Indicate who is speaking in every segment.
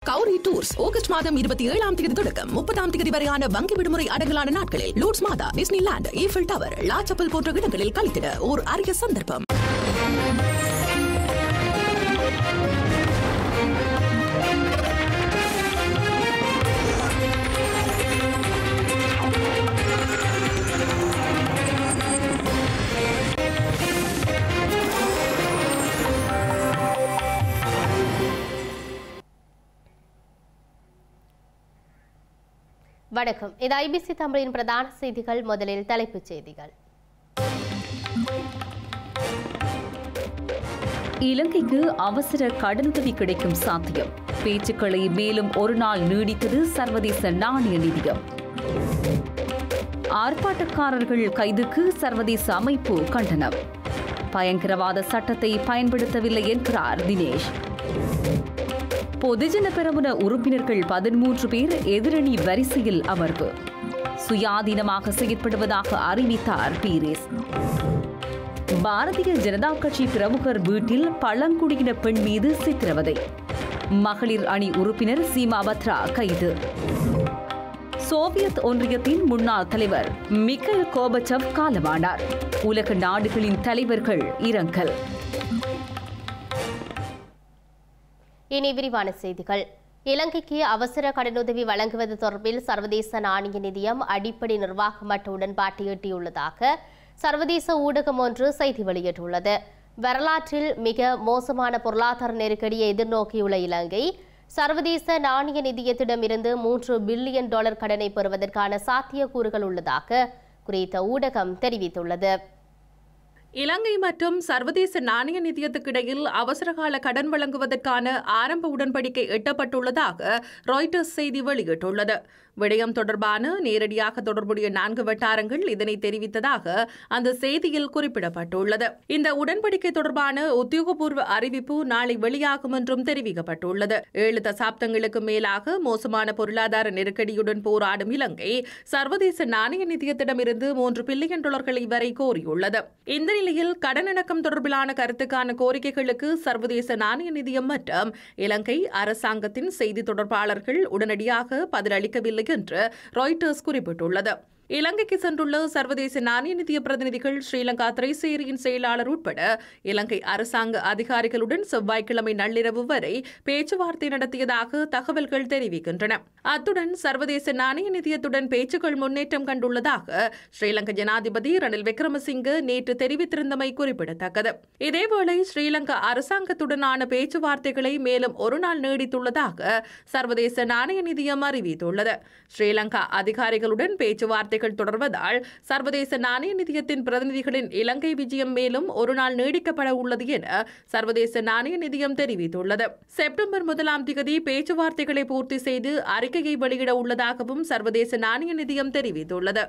Speaker 1: Gowri tours August மாதம் இருபத்தி ஏழாம் தேதி தொடக்கம் முப்பதாம் தேதி வரையான வங்கி விடுமுறை அடங்கலான நாட்களில் லூட்ஸ் மாதா டிஸ்னிலாண்ட் ஈஃபில் டவர் லாச்சப்பல் போன்ற இடங்களில் கழித்திட ஓர் அரிய சந்தர்ப்பம்
Speaker 2: வணக்கம் இது ஐபிசி தமிழின் பிரதான செய்திகள் முதலில் தலைப்புச் செய்திகள்
Speaker 3: இலங்கைக்கு அவசர கடனுதவி கிடைக்கும் சாத்தியம் பேச்சுக்களை மேலும் ஒரு நாள் நீடித்தது சர்வதேச நாணய நிதியம் ஆர்ப்பாட்டக்காரர்கள் கைதுக்கு சர்வதேச அமைப்பு கண்டனம் பயங்கரவாத சட்டத்தை பயன்படுத்தவில்லை என்கிறார் தினேஷ் பொதுஜன பெரமுன உறுப்பினர்கள் பதிமூன்று பேர் எதிரணி வரிசையில் அமர்வு சுயாதீனமாக செயற்படுவதாக அறிவித்தார் பீரிஸ் பாரதிய ஜனதா கட்சி பிரமுகர் வீட்டில் பழங்குடியின பெண் மீது சித்திரவதை மகளிர் அணி உறுப்பினர் சீமா பத்ரா கைது சோவியத் ஒன்றியத்தின் முன்னாள் தலைவர் மிக்கைல் கோபச்சவ் காலமானார் உலக நாடுகளின் தலைவர்கள் இரங்கல்
Speaker 2: இனி விரிவான செய்திகள் இலங்கைக்கு அவசர கடனுதவி வழங்குவது தொடர்பில் சர்வதேச நாணய நிதியம் அடிப்படை நிர்வாக மட்ட உடன்பாட்டை எட்டியுள்ளதாக சர்வதேச ஊடகம் ஒன்று செய்தி வெளியிட்டுள்ளது வரலாற்றில் மிக மோசமான பொருளாதார நெருக்கடியை எதிர்நோக்கியுள்ள இலங்கை சர்வதேச நாணய நிதியத்திடமிருந்து மூன்று பில்லியன் டாலர் கடனை பெறுவதற்கான சாத்தியக்கூறுகள் உள்ளதாக குறித்த ஊடகம் தெரிவித்துள்ளது
Speaker 1: இலங்கை மற்றும் சர்வதேச நாணய நிதியத்துக்கு இடையில் அவசரகால கடன் வழங்குவதற்கான ஆரம்ப உடன்படிக்கை எட்டப்பட்டுள்ளதாக ராய்டர்ஸ் செய்தி வெளியிட்டுள்ளது விடயம் தொடர்பான நேரடியாக தொடர்புடைய நான்கு வட்டாரங்கள் இதனை தெரிவித்ததாக அந்த செய்தியில் குறிப்பிடப்பட்டுள்ளது இந்த உடன்படிக்கை தொடர்பான உத்தியோகபூர்வ அறிவிப்பு நாளை வெளியாகும் என்றும் தெரிவிக்கப்பட்டுள்ளது ஏழு தசாப்தங்களுக்கு மேலாக மோசமான பொருளாதார நெருக்கடியுடன் போராடும் இலங்கை சர்வதேச நாணய நிதியத்திடமிருந்து மூன்று பில்லியன் டாலர்களை வரை கோரியுள்ளது இந்த நிலையில் கடன் இணக்கம் தொடர்பிலான கருத்துக்கான கோரிக்கைகளுக்கு சர்வதேச நாணய நிதியம் மற்றும் இலங்கை அரசாங்கத்தின் செய்தி தொடர்பாளர்கள் உடனடியாக பதிலளிக்கவில்லை என்று ராய்டர்ஸ் குறிப்பிட்டுள்ளது இலங்கைக்கு சென்றுள்ள சர்வதேச நாணய நிதிய பிரதிநிதிகள் ஸ்ரீலங்கா திரைசேரியின் செயலாளர் உட்பட இலங்கை அரசாங்க அதிகாரிகளுடன் செவ்வாய்க்கிழமை நள்ளிரவு வரை பேச்சுவார்த்தை நடத்தியதாக தகவல்கள் தெரிவிக்கின்றன அத்துடன் சர்வதேச நாணய நிதியத்துடன் பேச்சுக்கள் முன்னேற்றம் கண்டுள்ளதாக ஸ்ரீலங்கா ஜனாதிபதி ரணில் விக்ரமசிங்கே நேற்று தெரிவித்திருந்தமை குறிப்பிடத்தக்கது இதேவேளை ஸ்ரீலங்கா அரசாங்கத்துடனான பேச்சுவார்த்தைகளை மேலும் ஒரு நாள் நீடித்துள்ளதாக சர்வதேச நாணய நிதியம் அறிவித்துள்ளது ஸ்ரீலங்கா அதிகாரிகளுடன் பேச்சுவார்த்தை பேச்சுவார்த்தைகள் தொடர்வதால் சர்வதேச நாணய நிதியத்தின் பிரதிநிதிகளின் இலங்கை விஜயம் மேலும் ஒரு நாள் நீடிக்கப்பட உள்ளது என சர்வதேச நாணய நிதியம் தெரிவித்துள்ளது செப்டம்பர் முதலாம் திகதி பேச்சுவார்த்தைகளை பூர்த்தி செய்து அறிக்கையை வெளியிட உள்ளதாகவும் சர்வதேச நாணய நிதியம் தெரிவித்துள்ளது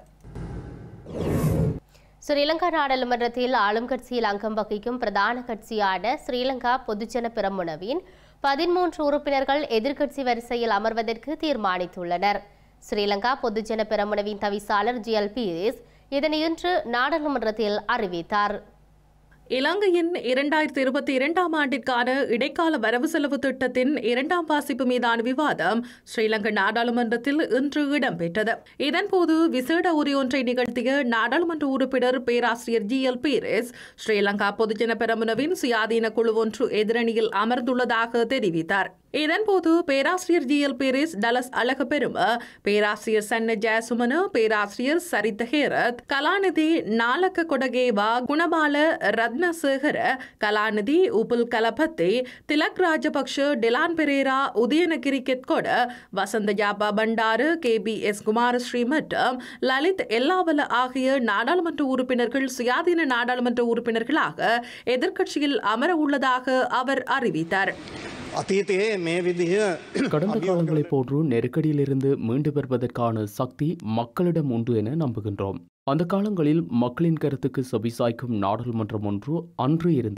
Speaker 2: ஸ்ரீலங்கா நாடாளுமன்றத்தில் ஆளும் கட்சியில் அங்கம் வகிக்கும் பிரதான கட்சியான ஸ்ரீலங்கா பொதுஜன பெரமுனவின் பதிமூன்று உறுப்பினர்கள் எதிர்க்கட்சி வரிசையில் அமர்வதற்கு தீர்மானித்துள்ளனர் ஸ்ரீலங்கா பொதுஜன பெரமுனவின் தவிசாளர் ஜிஎல் பீரிஸ் இதனை இன்று நாடாளுமன்றத்தில் அறிவித்தார்
Speaker 1: இலங்கையின் இரண்டாயிரத்தி இருபத்தி இரண்டாம் ஆண்டிற்கான இடைக்கால வரவு செலவு திட்டத்தின் இரண்டாம் வாசிப்பு மீதான விவாதம் ஸ்ரீலங்கா நாடாளுமன்றத்தில் இன்று இடம்பெற்றது இதன்போது விசேட உரையொன்றை நிகழ்த்திய நாடாளுமன்ற உறுப்பினர் பேராசிரியர் ஜி எல் பீரிஸ் ஸ்ரீலங்கா பொதுஜன பெரமுனவின் சுயாதீன குழு ஒன்று எதிரணியில் அமர்ந்துள்ளதாக தெரிவித்தார் இதன்போது பேராசிரியர் ஜி எல் பீரிஸ் டலஸ் அழக பெரும பேராசிரியர் சன்ன ஜெயசுமன பேராசிரியர் சரித்த ஹேரத் கலாநிதி நாலக்க கொடகேவா குணபால ரத்னசேகர கலாநிதி உபுல் கலபத்தே திலக் ராஜபக்ஷ டிலான் பெரேரா உதயனகிரி கெட்கொட வசந்த ஜாபா பண்டாரு கே பி எஸ் குமாரஸ்ரீ மற்றும் லலித் எல்லாவல ஆகிய நாடாளுமன்ற உறுப்பினர்கள் சுயாதீன நாடாளுமன்ற உறுப்பினர்களாக எதிர்க்கட்சியில் அமர உள்ளதாக அவர் அறிவித்தார்
Speaker 4: අතීතයේ මේ විදිහ
Speaker 5: கடந்த காலங்களைப் போன்று நெருக்கடியிலிருந்து மீண்டு பெறுவதற்கான சக்தி மக்களிடம் உண்டு என நம்புகின்றோம் அந்த காலங்களில் மக்களின் கருத்துக்கு செவிசாய்க்கும் நாடாளுமன்றம் ஒன்று அன்று இருந்தது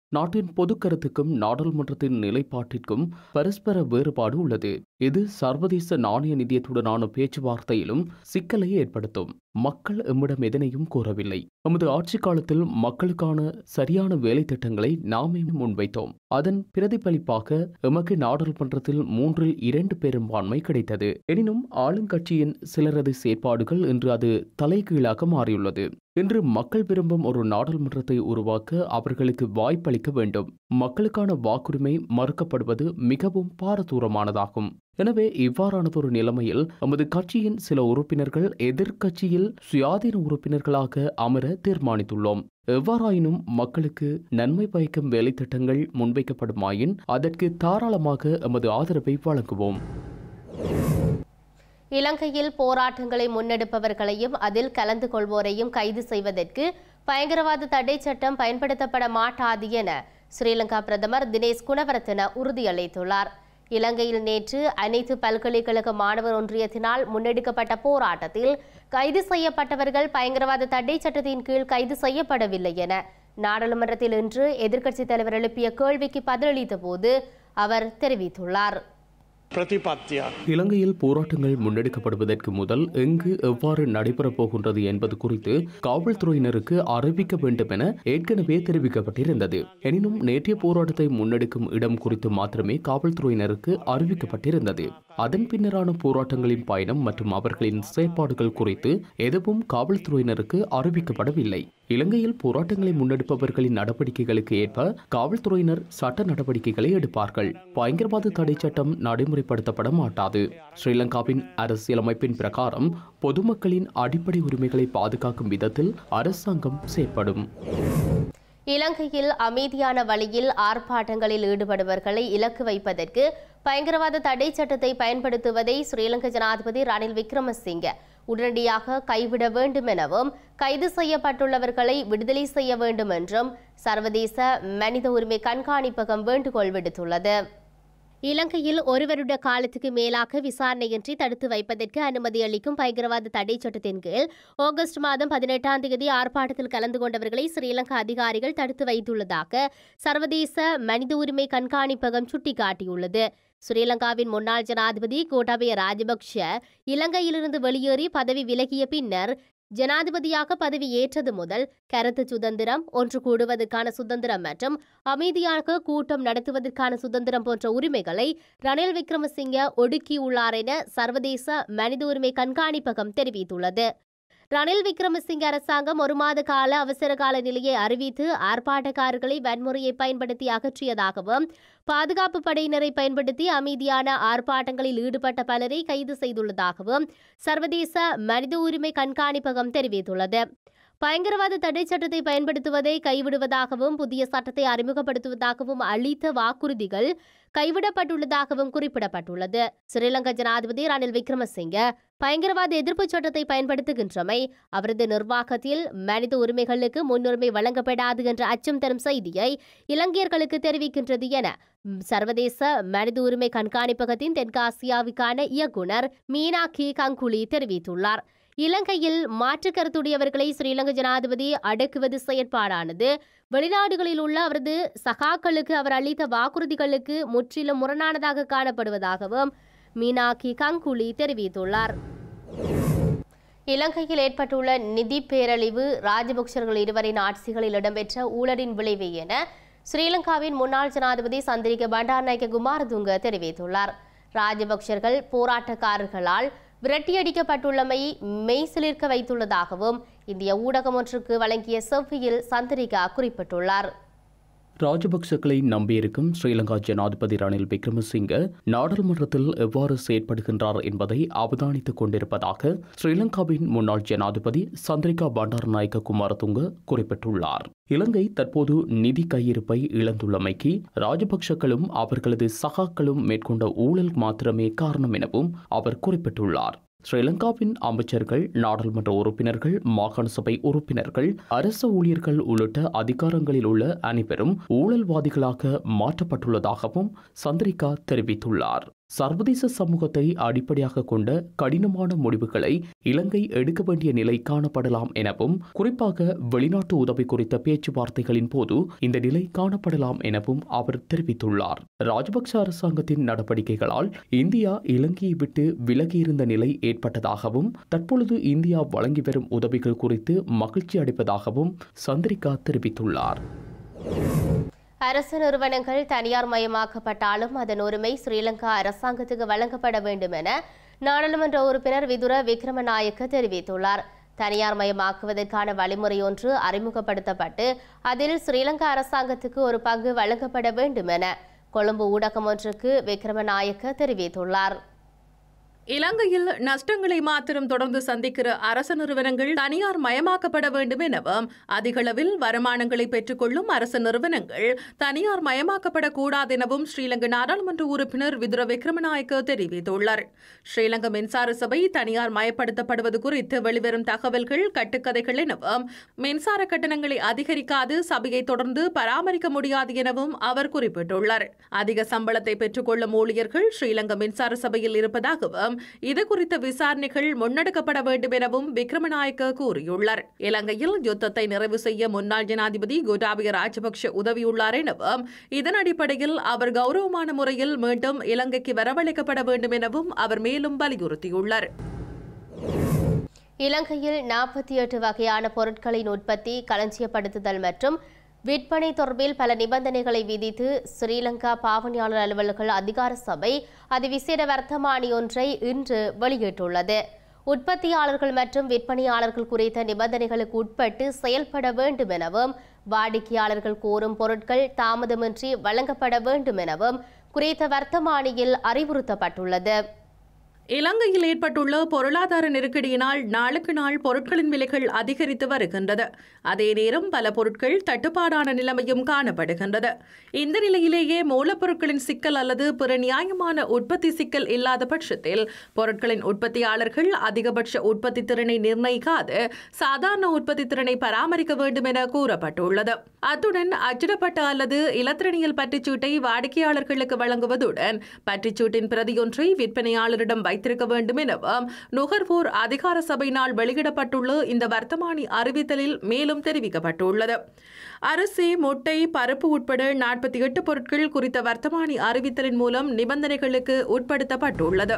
Speaker 5: நாட்டின் பொது கருத்துக்கும் நாடாளுமன்றத்தின் நிலைப்பாட்டிற்கும் பரஸ்பர வேறுபாடு உள்ளது இது சர்வதேச நாணய நிதியத்துடனான பேச்சுவார்த்தையிலும் சிக்கலை ஏற்படுத்தும் மக்கள் எம்மிடம் எதனையும் கூறவில்லை நமது ஆட்சி காலத்தில் மக்களுக்கான சரியான வேலை திட்டங்களை நாமே முன்வைத்தோம் அதன் பிரதிபலிப்பாக எமக்கு நாடாளுமன்றத்தில் மூன்றில் இரண்டு பெரும்பான்மை கிடைத்தது எனினும் ஆளுங்கட்சியின் சிலரது செயற்பாடுகள் இன்று அது தலைகீழாக மாறியுள்ளது இன்று மக்கள் விரும்பும் ஒரு நாடாளுமன்றத்தை உருவாக்க அவர்களுக்கு வாய்ப்பளிக்க வேண்டும் மக்களுக்கான வாக்குரிமை மறுக்கப்படுவது மிகவும் பாரதூரமானதாகும் எனவே இவ்வாறானதொரு நிலைமையில் நமது கட்சியின் சில உறுப்பினர்கள் எதிர்க்கட்சியில் சுயாதீன உறுப்பினர்களாக அமர தீர்மானித்துள்ளோம் எவ்வாறாயினும் மக்களுக்கு நன்மை பயக்கும் வேலை திட்டங்கள் முன்வைக்கப்படுமாயின் அதற்கு தாராளமாக எமது ஆதரவை வழங்குவோம்
Speaker 2: இலங்கையில் போராட்டங்களை முன்னெடுப்பவர்களையும் அதில் கலந்து கொள்வோரையும் கைது செய்வதற்கு பயங்கரவாத தடை சட்டம் பயன்படுத்தப்பட மாட்டாது என ஸ்ரீலங்கா பிரதமர் தினேஷ் குணவரத்தன உறுதியளித்துள்ளார் இலங்கையில் நேற்று அனைத்து பல்கலைக்கழக மாணவர் ஒன்றியத்தினால் முன்னெடுக்கப்பட்ட போராட்டத்தில் கைது செய்யப்பட்டவர்கள் பயங்கரவாத தடை சட்டத்தின் கீழ் கைது செய்யப்படவில்லை என நாடாளுமன்றத்தில் இன்று எதிர்க்கட்சித் தலைவர் எழுப்பிய கேள்விக்கு பதிலளித்த போது அவர் தெரிவித்துள்ளார்
Speaker 4: ප්‍රතිපත්තියක්.
Speaker 5: இலங்கையில் போராட்டங்கள் முன்னெடுக்கப்படுவதற்கு முதல் எங்கு எவ்வாறு நடைபெறப் போகின்றது என்பது குறித்து காவல்துறையினருக்கு அறிவிக்க வேண்டும் என ஏற்கனவே தெரிவிக்கப்பட்டிருந்தது எனினும் நேற்றைய போராட்டத்தை முன்னெடுக்கும் இடம் குறித்து மாத்திரமே காவல்துறையினருக்கு அறிவிக்கப்பட்டிருந்தது அதன் பின்னரான போராட்டங்களின் பயணம் மற்றும் அவர்களின் செயற்பாடுகள் குறித்து எதுவும் காவல்துறையினருக்கு அறிவிக்கப்படவில்லை இலங்கையில் போராட்டங்களை முன்னெடுப்பவர்களின் நடவடிக்கைகளுக்கு ஏற்ப காவல்துறையினர் சட்ட நடவடிக்கைகளை எடுப்பார்கள் பயங்கரவாத தடை சட்டம் நடைமுறைப்படுத்தப்பட மாட்டாது ஸ்ரீலங்காவின் அரசியலமைப்பின் பிரகாரம் பொதுமக்களின் அடிப்படை உரிமைகளை பாதுகாக்கும் விதத்தில் அரசாங்கம் செயற்படும்
Speaker 2: இலங்கையில் அமைதியான வழியில் ஆர்ப்பாட்டங்களில் ஈடுபடுபவர்களை இலக்கு வைப்பதற்கு பயங்கரவாத தடை சட்டத்தை பயன்படுத்துவதை ஸ்ரீலங்கா ஜனாதிபதி ரணில் விக்ரமசிங்க உடனடியாக கைவிட வேண்டும் எனவும் கைது செய்யப்பட்டுள்ளவர்களை விடுதலை செய்ய வேண்டும் என்றும் சர்வதேச மனித உரிமை கண்காணிப்பகம் வேண்டுகோள் விடுத்துள்ளது இலங்கையில் ஒரு வருட காலத்துக்கு மேலாக விசாரணையின்றி தடுத்து வைப்பதற்கு அனுமதி அளிக்கும் பயங்கரவாத தடை சட்டத்தின் கீழ் ஆகஸ்ட் மாதம் பதினெட்டாம் தேதி ஆர்ப்பாட்டத்தில் கலந்து கொண்டவர்களை ஸ்ரீலங்கா அதிகாரிகள் தடுத்து வைத்துள்ளதாக சர்வதேச மனித உரிமை கண்காணிப்பகம் சுட்டிக்காட்டியுள்ளது ஸ்ரீலங்காவின் முன்னாள் ஜனாதிபதி கோட்டாபய ராஜபக்ஷ இலங்கையிலிருந்து வெளியேறி பதவி விலகிய பின்னர் ஜனாதிபதியாக பதவி ஏற்றது முதல் கருத்து சுதந்திரம் ஒன்று கூடுவதற்கான சுதந்திரம் மற்றும் அமைதியாக கூட்டம் நடத்துவதற்கான சுதந்திரம் போன்ற உரிமைகளை ரணில் விக்ரமசிங்க ஒடுக்கியுள்ளார் என சர்வதேச மனித உரிமை கண்காணிப்பகம் தெரிவித்துள்ளது ரணில் விக்ரமசிங்க அரசாங்கம் ஒரு மாத கால அவசர கால நிலையை அறிவித்து ஆர்ப்பாட்டக்காரர்களை வன்முறையை பயன்படுத்தி அகற்றியதாகவும் பாதுகாப்பு படையினரை பயன்படுத்தி அமைதியான ஆர்ப்பாட்டங்களில் ஈடுபட்ட பலரை கைது செய்துள்ளதாகவும் சர்வதேச மனித உரிமை கண்காணிப்பகம் தெரிவித்துள்ளது பயங்கரவாத தடை சட்டத்தை பயன்படுத்துவதை கைவிடுவதாகவும் புதிய சட்டத்தை அறிமுகப்படுத்துவதாகவும் அளித்த வாக்குறுதிகள் கைவிடப்பட்டுள்ளதாகவும் குறிப்பிடப்பட்டுள்ளது ஸ்ரீலங்கா ஜனாதிபதி ரணில் விக்ரமசிங்க பயங்கரவாத எதிர்ப்பு சட்டத்தை பயன்படுத்துகின்றமை அவரது நிர்வாகத்தில் மனித உரிமைகளுக்கு முன்னுரிமை வழங்கப்படாது என்ற அச்சம் தரும் செய்தியை இலங்கையர்களுக்கு தெரிவிக்கின்றது என ம், சர்வதேச மனித உரிமை கண்காணிப்பகத்தின் தெற்காசியாவுக்கான இயக்குனர் மீனாக்கி கங்குலி தெரிவித்துள்ளார் இலங்கையில் மாற்று கருத்துடையவர்களை ஸ்ரீலங்கா ஜனாதிபதி அடக்குவது செயற்பாடானது வெளிநாடுகளில் உள்ள அவரது சகாக்களுக்கு அவர் அளித்த வாக்குறுதிகளுக்கு முற்றிலும் முரணானதாக காணப்படுவதாகவும் மீனாக்கி கங்குலி தெரிவித்துள்ளார் இலங்கையில் ஏற்பட்டுள்ள நிதி பேரழிவு ராஜபக்சர்கள் இருவரின் ஆட்சிகளில் இடம்பெற்ற ஊழலின் விளைவு என ஸ்ரீலங்காவின் முன்னாள் ஜனாதிபதி சந்திரிக பண்டாரநாயக்க குமாரதுங்க தெரிவித்துள்ளார் ராஜபக்சர்கள் போராட்டக்காரர்களால் விரட்டியடிக்கப்பட்டுள்ளமை மெய்சிலிர்க்க வைத்துள்ளதாகவும் இந்திய ஊடகம் ஒன்றுக்கு வழங்கிய செவ்வியில் சந்திரிகா குறிப்பிட்டுள்ளார்
Speaker 5: ராஜபக்சக்களை நம்பியிருக்கும் ஸ்ரீலங்கா ஜனாதிபதி ரணில் விக்ரமசிங்க நாடாளுமன்றத்தில் எவ்வாறு செயற்படுகின்றார் என்பதை அவதானித்துக் கொண்டிருப்பதாக ஸ்ரீலங்காவின் முன்னாள் ஜனாதிபதி சந்திரிகா பண்டாரநாயக்க குமாரதுங்க குறிப்பிட்டுள்ளார் இலங்கை தற்போது நிதி கையிருப்பை இழந்துள்ளமைக்கு ராஜபக்சக்களும் அவர்களது சகாக்களும் மேற்கொண்ட ஊழல் மாத்திரமே காரணம் எனவும் அவர் குறிப்பிட்டுள்ளார் ஸ்ரீலங்காவின் அமைச்சர்கள் நாடாளுமன்ற உறுப்பினர்கள் மாகாண சபை உறுப்பினர்கள் அரசு ஊழியர்கள் உள்ளிட்ட அதிகாரங்களில் உள்ள அனைவரும் ஊழல்வாதிகளாக மாற்றப்பட்டுள்ளதாகவும் சந்திரிகா தெரிவித்துள்ளார் சர்வதேச சமூகத்தை அடிப்படையாக கொண்ட கடினமான முடிவுகளை இலங்கை எடுக்க வேண்டிய நிலை காணப்படலாம் எனவும் குறிப்பாக வெளிநாட்டு உதவி குறித்த பேச்சுவார்த்தைகளின் போது இந்த நிலை காணப்படலாம் எனவும் அவர் தெரிவித்துள்ளார் ராஜபக்ச அரசாங்கத்தின் நடவடிக்கைகளால் இந்தியா இலங்கையை விட்டு விலகியிருந்த நிலை ஏற்பட்டதாகவும் தற்பொழுது இந்தியா வழங்கி வரும் உதவிகள் குறித்து மகிழ்ச்சி அடைப்பதாகவும் சந்திரிகா தெரிவித்துள்ளார்
Speaker 2: அரசு நிறுவனங்கள் தனியார் மயமாக்கப்பட்டாலும் அதன் உரிமை ஸ்ரீலங்கா அரசாங்கத்துக்கு வழங்கப்பட வேண்டும் என நாடாளுமன்ற உறுப்பினர் விதுர விக்ரமநாயக்க தெரிவித்துள்ளார் தனியார் மயமாக்குவதற்கான வழிமுறை ஒன்று அறிமுகப்படுத்தப்பட்டு அதில் ஸ்ரீலங்கா அரசாங்கத்துக்கு ஒரு பங்கு வழங்கப்பட வேண்டும் என கொழும்பு ஊடகம் ஒன்றுக்கு விக்ரமநாயக்க தெரிவித்துள்ளார்
Speaker 1: இலங்கையில் நஷ்டங்களை மாத்திரம் தொடர்ந்து சந்திக்கிற அரசு நிறுவனங்கள் தனியார் மயமாக்கப்பட வேண்டும் எனவும் அதிகளவில் வருமானங்களை பெற்றுக்கொள்ளும் அரசு நிறுவனங்கள் தனியார் மயமாக்கப்படக்கூடாது எனவும் ஸ்ரீலங்கா நாடாளுமன்ற உறுப்பினர் விதுர விக்ரமநாயக்க தெரிவித்துள்ளார் ஸ்ரீலங்கா மின்சார சபை தனியார் மயப்படுத்தப்படுவது குறித்து வெளிவரும் தகவல்கள் கட்டுக்கதைகள் எனவும் மின்சார கட்டணங்களை அதிகரிக்காது சபையை தொடர்ந்து பராமரிக்க முடியாது எனவும் அவர் குறிப்பிட்டுள்ளார் அதிக சம்பளத்தை பெற்றுக்கொள்ளும் ஊழியர்கள் ஸ்ரீலங்கா மின்சார சபையில் இருப்பதாகவும் இது குறித்த விசாரணைகள் முன்னெடுக்கப்பட வேண்டும் எனவும் விக்ரமநாயக்க கூறியுள்ளார் இலங்கையில் யுத்தத்தை நிறைவு செய்ய முன்னாள் ஜனாதிபதி கோட்டாபய ராஜபக்ஷ உதவியுள்ளார் எனவும் இதன் அடிப்படையில் அவர் கௌரவமான முறையில் மீண்டும் இலங்கைக்கு வரவழைக்கப்பட வேண்டும் எனவும் அவர் மேலும் வலியுறுத்தியுள்ளார்
Speaker 2: இலங்கையில் நாற்பத்தி எட்டு வகையான பொருட்களின் உற்பத்தி களஞ்சியப்படுத்துதல் மற்றும் விற்பனை தொடர்பில் பல நிபந்தனைகளை விதித்து ஸ்ரீலங்கா பாவனையாளர் அலுவலர்கள் அதிகார சபை அதிவிசேட வர்த்தமானி ஒன்றை இன்று வெளியிட்டுள்ளது உற்பத்தியாளர்கள் மற்றும் விற்பனையாளர்கள் குறித்த நிபந்தனைகளுக்கு உட்பட்டு செயல்பட வேண்டும் எனவும் வாடிக்கையாளர்கள் கோரும் பொருட்கள் தாமதமின்றி வழங்கப்பட வேண்டும் எனவும் குறித்த வர்த்தமானியில் அறிவுறுத்தப்பட்டுள்ளது
Speaker 1: இலங்கையில் ஏற்பட்டுள்ள பொருளாதார நெருக்கடியினால் நாளுக்கு நாள் பொருட்களின் விலைகள் அதிகரித்து வருகின்றது அதே நேரம் பல பொருட்கள் தட்டுப்பாடான நிலைமையும் காணப்படுகின்றது இந்த நிலையிலேயே மூலப்பொருட்களின் சிக்கல் அல்லது பிற நியாயமான உற்பத்தி சிக்கல் இல்லாத பட்சத்தில் பொருட்களின் உற்பத்தியாளர்கள் அதிகபட்ச உற்பத்தி திறனை நிர்ணயிக்காது சாதாரண உற்பத்தி திறனை பராமரிக்க வேண்டும் என கூறப்பட்டுள்ளது அத்துடன் அச்சிடப்பட்ட அல்லது இலத்திரனியல் பற்றுச்சீட்டை வாடிக்கையாளர்களுக்கு வழங்குவதுடன் பற்றுச்சீட்டின் பிரதியொன்றை விற்பனையாளரிடம் வைத்திருக்க வேண்டும் எனவும் நுகர்வோர் அதிகார சபையினால் வெளியிடப்பட்டுள்ள இந்த வர்த்தமானி அறிவித்தலில் மேலும் தெரிவிக்கப்பட்டுள்ளது அரிசி முட்டை பருப்பு உட்பட நாற்பத்தி எட்டு பொருட்கள் குறித்த வர்த்தமானி அறிவித்தலின் மூலம் நிபந்தனைகளுக்கு உட்படுத்தப்பட்டுள்ளது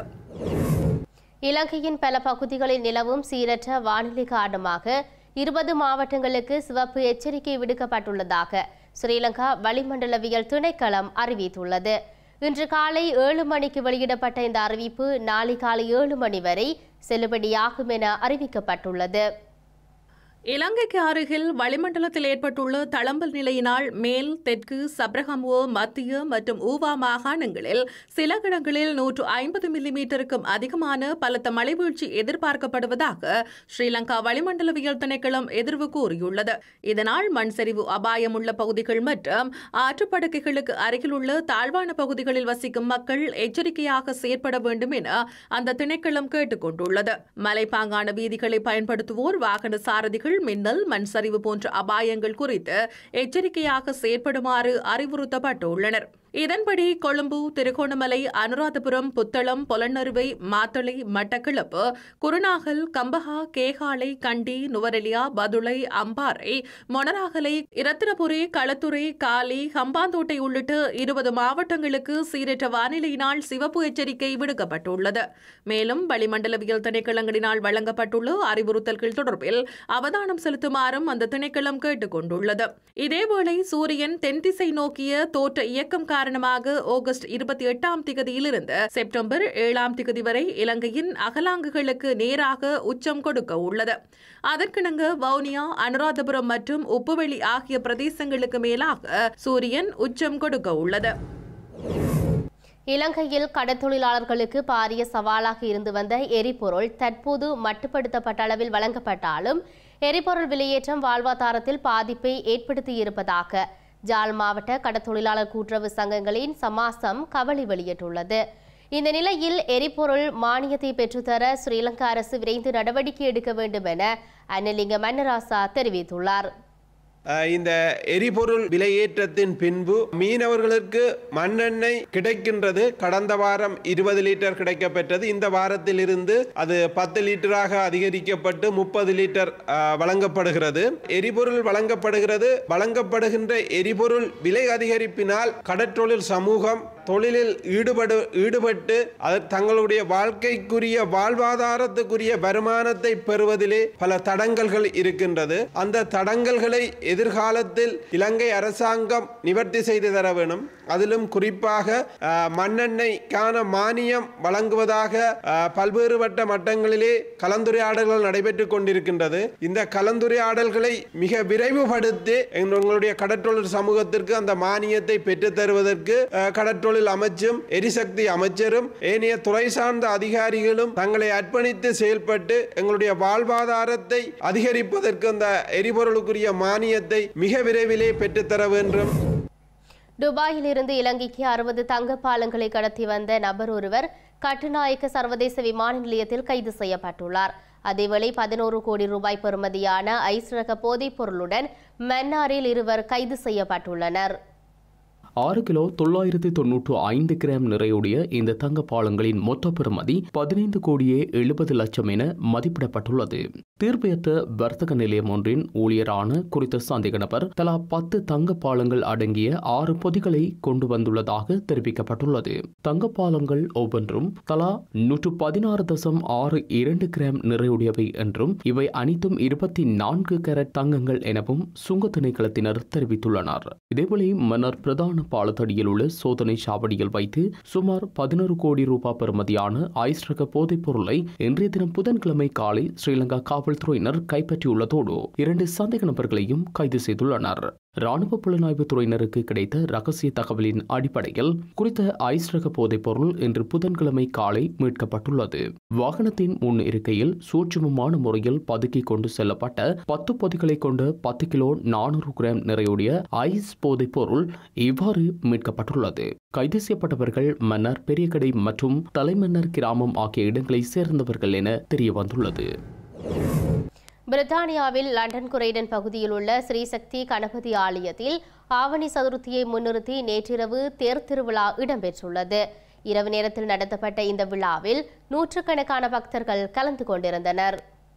Speaker 2: இலங்கையின் பல பகுதிகளில் நிலவும் சீரற்ற வானிலை காரணமாக இருபது மாவட்டங்களுக்கு சிவப்பு எச்சரிக்கை விடுக்கப்பட்டுள்ளதாக ஸ்ரீலங்கா வளிமண்டலவியல் திணைக்களம் அறிவித்துள்ளது இன்று காலை ஏழு மணிக்கு வெளியிடப்பட்ட இந்த அறிவிப்பு நாளை காலை ஏழு மணி வரை செல்லுபடியாகும் என அறிவிக்கப்பட்டுள்ளது
Speaker 1: இலங்கைக்கு அருகில் வளிமண்டலத்தில் ஏற்பட்டுள்ள தளம்பல் நிலையினால் மேல் தெற்கு சப்ரகமுவோ மத்திய மற்றும் ஊவா மாகாணங்களில் சில இடங்களில் நூற்று ஐம்பது மில்லிமீட்டருக்கும் அதிகமான பலத்த மழைவீழ்ச்சி எதிர்பார்க்கப்படுவதாக ஸ்ரீலங்கா வளிமண்டலவியல் திணைக்களம் எதிர்வு கூறியுள்ளது இதனால் மண் சரிவு அபாயம் உள்ள பகுதிகள் மற்றும் ஆற்றுப்படுக்கைகளுக்கு அருகிலுள்ள தாழ்வான பகுதிகளில் வசிக்கும் மக்கள் எச்சரிக்கையாக செயற்பட வேண்டும் என அந்த திணைக்களம் கேட்டுக் கொண்டுள்ளது மலைப்பாங்கான வீதிகளை பயன்படுத்துவோர் வாகன சாரதிகள் மின்னல் மண் சரிவு போன்ற அபாயங்கள் குறித்து எச்சரிக்கையாக செயற்படுமாறு அறிவுறுத்தப்பட்டுள்ளனர் இதன்படி கொழும்பு திருகோணமலை அனுராதபுரம் புத்தளம் பொலன்னறுவை மாத்தளை மட்டக்களப்பு குருநாகல் கம்பஹா கேகாலை கண்டி நுவரெலியா பதுளை அம்பாறை மொனராகலை இரத்தினபுரி களத்துறை காலி ஹம்பாந்தோட்டை உள்ளிட்ட இருபது மாவட்டங்களுக்கு சீரற்ற வானிலையினால் சிவப்பு எச்சரிக்கை விடுக்கப்பட்டுள்ளது மேலும் வளிமண்டலவியல் திணைக்களங்களினால் வழங்கப்பட்டுள்ள அறிவுறுத்தல்கள் தொடர்பில் அவதானம் செலுத்துமாறும் அந்த திணைக்களம் கேட்டுக் கொண்டுள்ளது இதேவேளை சூரியன் தென்திசை நோக்கிய தோற்ற இயக்கம் காரணமாக ஆகஸ்ட் இருபத்தி எட்டாம் திகதியிலிருந்து செப்டம்பர் ஏழாம் திகதி வரை இலங்கையின் அகலாங்குகளுக்கு நேராக உச்சம் கொடுக்க உள்ளது அதற்கிணங்க வவுனியா அனுராதபுரம் மற்றும் உப்புவெளி ஆகிய பிரதேசங்களுக்கு மேலாக சூரியன் உச்சம் கொடுக்க உள்ளது
Speaker 2: இலங்கையில் கடற்தொழிலாளர்களுக்கு பாரிய சவாலாக இருந்து வந்த எரிபொருள் தற்போது மட்டுப்படுத்தப்பட்ட அளவில் வழங்கப்பட்டாலும் எரிபொருள் விலையேற்றம் வாழ்வாதாரத்தில் பாதிப்பை ஏற்படுத்தியிருப்பதாக ஜாழ் மாவட்ட கடற்தொழிலாளர் கூட்டுறவு சங்கங்களின் சமாசம் கவலை வெளியிட்டுள்ளது இந்த நிலையில் எரிபொருள் மானியத்தை பெற்றுத்தர ஸ்ரீலங்கா அரசு விரைந்து நடவடிக்கை எடுக்க வேண்டும் என அன்னலிங்க மன்னராசா தெரிவித்துள்ளார்
Speaker 6: அஹ், இந்த எரிபொருள் விலையேற்றத்தின் பின்பு மீனவர்களுக்கு மண்ணெண்ணெய் கிடைக்கின்றது கடந்த வாரம் இருபது லிட்டர் கிடைக்கப்பெற்றது இந்த வாரத்தில் இருந்து அது பத்து லிட்டராக அதிகரிக்கப்பட்டு முப்பது லிட்டர் அஹ், வழங்கப்படுகிறது எரிபொருள் வழங்கப்படுகிறது வழங்கப்படுகின்ற எரிபொருள் விலை அதிகரிப்பினால் கடற்றொழில் சமூகம் தொழிலில் ஈடுபடு ஈடுபட்டு அது தங்களுடைய வாழ்க்கைக்குரிய வாழ்வாதாரத்துக்குரிய வருமானத்தை பெறுவதிலே பல தடங்கல்கள் இருக்கின்றது அந்த தடங்கல்களை எதிர்காலத்தில் இலங்கை அரசாங்கம் நிவர்த்தி செய்து தர வேணும் அதிலும் குறிப்பாக அஹ், மண்ணெண்ணெய்க்கான மானியம் வழங்குவதாக அஹ், பல்வேறுபட்ட மட்டங்களிலே கலந்துரையாடல்கள் நடைபெற்றுக் கொண்டிருக்கின்றது இந்த கலந்துரையாடல்களை மிக விரைவுபடுத்தி எங்களுடைய கடற்றொழில் சமூகத்திற்கு அந்த மானியத்தை பெற்றுத் தருவதற்கு அஹ், கடற்றொழில் அமைச்சும் எரிசக்தி அமைச்சரும் ஏனைய துறை சார்ந்த அதிகாரிகளும் தங்களை அர்ப்பணித்து செயல்பட்டு எங்களுடைய வாழ்வாதாரத்தை அதிகரிப்பதற்கு அந்த எரிபொருளுக்குரிய மானியத்தை மிக விரைவிலே பெற்றுத்தர வேண்டும்
Speaker 2: துபாயில் இருந்து இலங்கைக்கு அறுபது தங்க பாலங்களை கடத்தி வந்த நபர் ஒருவர் கட்டுநாயக்க சர்வதேச விமான நிலையத்தில் கைது செய்யப்பட்டுள்ளார் அதேவேளை பதினோரு கோடி ரூபாய் பெறுமதியான ஐஸ் ரக போதைப் பொருளுடன் மன்னாரில் இருவர் கைது செய்யப்பட்டுள்ளனர்
Speaker 5: ஆறு கிலோ தொள்ளாயிரத்தி தொன்னூற்று ஐந்து கிராம் நிறையுடைய இந்த தங்க பாலங்களின் மொத்த பெறுமதி பதினைந்து கோடியே எழுபது லட்சம் என மதிப்பிடப்பட்டுள்ளது தீர்ப்பேற்ற வர்த்தக நிலையம் ஒன்றின் ஊழியரான குறித்த சந்தேக நபர் தலா பத்து தங்க பாலங்கள் அடங்கிய ஆறு பொதிகளை கொண்டு வந்துள்ளதாக தெரிவிக்கப்பட்டுள்ளது தங்க பாலங்கள் ஒவ்வொன்றும் தலா நூற்று பதினாறு தசம் ஆறு இரண்டு கிராம் நிறையுடையவை என்றும் இவை அனைத்தும் இருபத்தி நான்கு கேரட் தங்கங்கள் எனவும் சுங்க திணைக்களத்தினர் தெரிவித்துள்ளனர் இதேவேளை மன்னர் பிரதான பாலத்தடியில் உள்ள சோதனை சாவடியில் வைத்து சுமார் பதினோரு கோடி ரூபாய் பெறுமதியான ஐஸ் ரக போதைப் பொருளை இன்றைய தினம் புதன்கிழமை காலை ஸ்ரீலங்கா காவல்துறையினர் கைப்பற்றியுள்ளதோடு இரண்டு சந்தேக நபர்களையும் கைது செய்துள்ளனர் ராணுவ புலனாய்வு துறையினருக்கு கிடைத்த ரகசிய தகவலின் அடிப்படையில் குறித்த ஐஸ் ரக போதைப் பொருள் இன்று புதன்கிழமை காலை மீட்கப்பட்டுள்ளது வாகனத்தின் முன் இருக்கையில் சூட்சுமமான முறையில் பதுக்கி கொண்டு செல்லப்பட்ட பத்து பொதிகளை கொண்ட பத்து கிலோ நானூறு கிராம் நிறையுடைய ஐஸ் போதைப் பொருள் இவ்வாறு மீட்கப்பட்டுள்ளது கைது செய்யப்பட்டவர்கள் மன்னர் பெரியகடை மற்றும் தலைமன்னர் கிராமம் ஆகிய இடங்களை சேர்ந்தவர்கள் என தெரிய வந்துள்ளது
Speaker 2: பிரித்தானியாவில் லண்டன் குரைடன் பகுதியில் உள்ள ஸ்ரீசக்தி கணபதி ஆலயத்தில் ஆவணி சதுர்த்தியை முன்னிறுத்தி நேற்றிரவு தேர் திருவிழா இடம்பெற்றுள்ளது இரவு நேரத்தில் நடத்தப்பட்ட இந்த விழாவில் நூற்றுக்கணக்கான பக்தர்கள் கலந்து கொண்டிருந்தனர்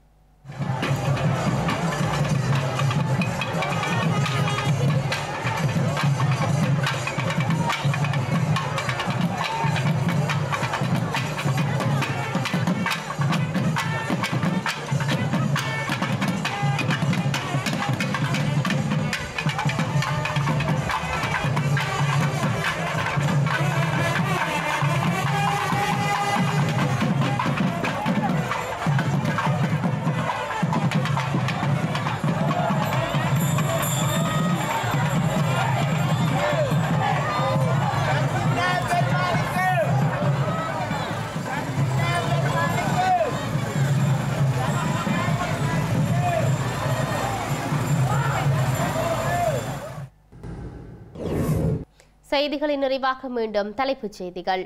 Speaker 2: செய்திகளின் நிறைவாக மீண்டும் தலைப்புச் செய்திகள்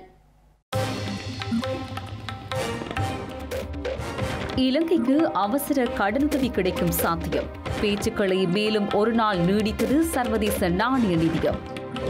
Speaker 3: இலங்கைக்கு அவசர கடனுதவி கிடைக்கும் சாத்தியம் பேச்சுக்களை மேலும் ஒரு நாள் நீடித்தது சர்வதேச நாணய நிதியம்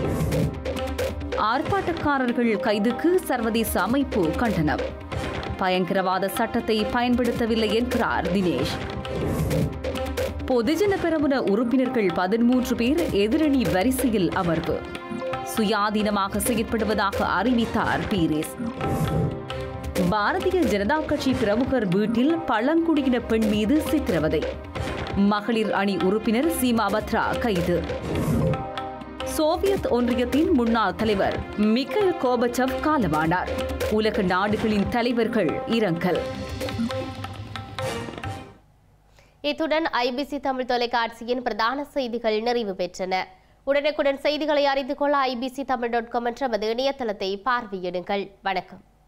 Speaker 3: ஆர்ப்பாட்டக்காரர்கள் கைதுக்கு சர்வதேச அமைப்பு கண்டனம் பயங்கரவாத சட்டத்தை பயன்படுத்தவில்லை என்கிறார் தினேஷ் பொதுஜன பெரமுன உறுப்பினர்கள் பதிமூன்று பேர் எதிரணி வரிசையில் அமர்வு சுயாதீனமாக செயற்படுவதாக அறிவித்தார் பீரிஸ் பாரதிய ஜனதா கட்சி பிரமுகர் வீட்டில் பழங்குடியின பெண் மீது சித்திரவதை மகளிர் அணி உறுப்பினர் சீமா பத்ரா கைது சோவியத் ஒன்றியத்தின் முன்னாள் தலைவர் மிக்கைல் கோபச்சவ் காலமானார் உலக நாடுகளின் தலைவர்கள் இரங்கல்
Speaker 2: இத்துடன் ஐபிசி தமிழ் தொலைக்காட்சியின் பிரதான செய்திகள் நிறைவு பெற்றன உடனுக்குடன் செய்திகளை அறிந்து கொள்ள ஐபிசி தமிழ் டாட் காம் என்ற நமது இணையதளத்தை பார்வையிடுங்கள் வணக்கம்